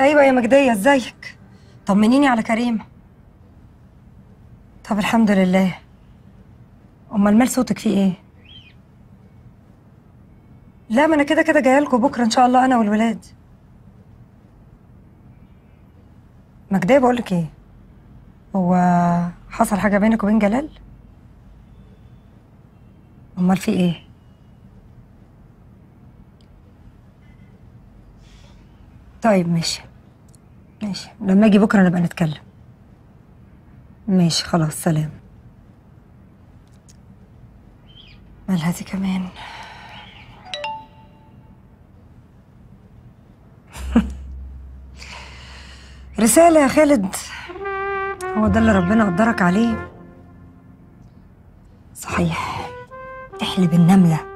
ايوه يا مجديه ازيك طمنيني على كريم طب الحمد لله امال مال صوتك فيه ايه لا ما انا كده كده جايه لكم بكره ان شاء الله انا والولاد مجديه بقول لك ايه هو حصل حاجه بينك وبين جلال امال في ايه طيب ماشي ماشي لما اجي بكره نبقى نتكلم ماشي خلاص سلام مالها دي كمان رسالة يا خالد هو ده اللي ربنا قدرك عليه صحيح تحلب النملة